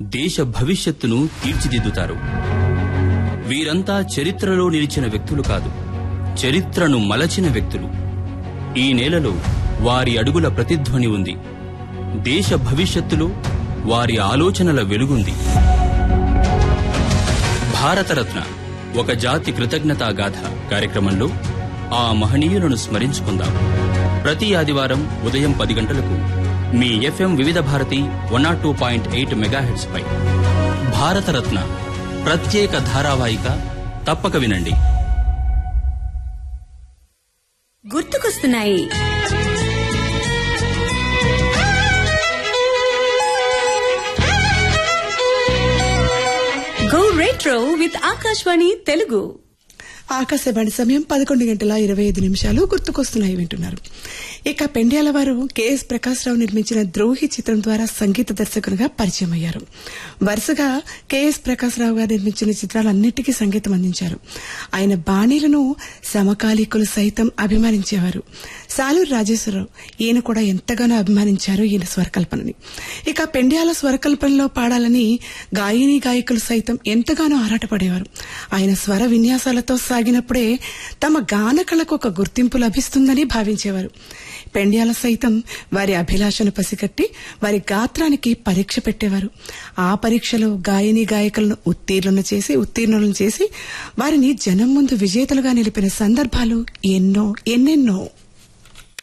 దేశ భవిష్యత్తును తీర్చిదిద్దుతారు వీరంతా చరిత్రలో నిలిచిన వ్యక్తులు కాదు చరిత్రను మలచిన వ్యక్తులు ఈ నేలలో వారి అడుగుల ప్రతిధ్వని ఉంది దేశ భవిష్యత్తులో వారి ఆలోచనల వెలుగుంది భారతరత్న ఒక జాతి కృతజ్ఞతా గాథ కార్యక్రమంలో ఆ మహనీయులను స్మరించుకుందాం ప్రతి ఆదివారం ఉదయం పది గంటలకు మీ FM Vividh Bharati one nought two point eight megahertz పై భారతరత్న ప్రత్యేక ధారావాహిక తప్పక వినండి గుర్తుకొస్తున్నాయి go retro with Akashvani Telugu Akashvani సమయం పదకొండు గంటల ఇరవై ఐదు నిమిషాలు గుర్తుకొస్తున్నాయి వింటున్నారు ఇక పెండ్యాల వారు కెఎస్ ప్రకాశ్రావు నిర్మించిన ద్రోహి చిత్రం ద్వారా సంగీత దర్శకునిగా పరిచయం అయ్యారు వరుసగా కెఎస్ ప్రకాశ్రావు గారు నిర్మించిన చిత్రాలన్నిటికీ సంగీతం అందించారు ఆయన బాణీలను సమకాలీకులు సైతం అభిమానించేవారు సాలూరు రాజేశ్వరరావు ఈయన కూడా ఎంతగానో అభిమానించారు ఈయన స్వరకల్పనని ఇక పెండ్యాల స్వరకల్పనలో పాడాలని గాయని గాయకులు సైతం ఎంతగానో ఆరాటపడేవారు ఆయన స్వర విన్యాసాలతో సాగినప్పుడే తమ గాన కళకు ఒక గుర్తింపు లభిస్తుందని భావించేవారు పెండ్యాల సైతం వారి అభిలాషను పసిగట్టి వారి గాత్రానికి పరీక్ష పెట్టేవారు ఆ పరీక్షలో గాయని గాయకులను ఉత్తీర్ణులను చేసి ఉత్తీర్ణులను చేసి వారిని జనం ముందు విజేతలుగా నిలిపిన సందర్భాలు ఎన్నో ఎన్నెన్నో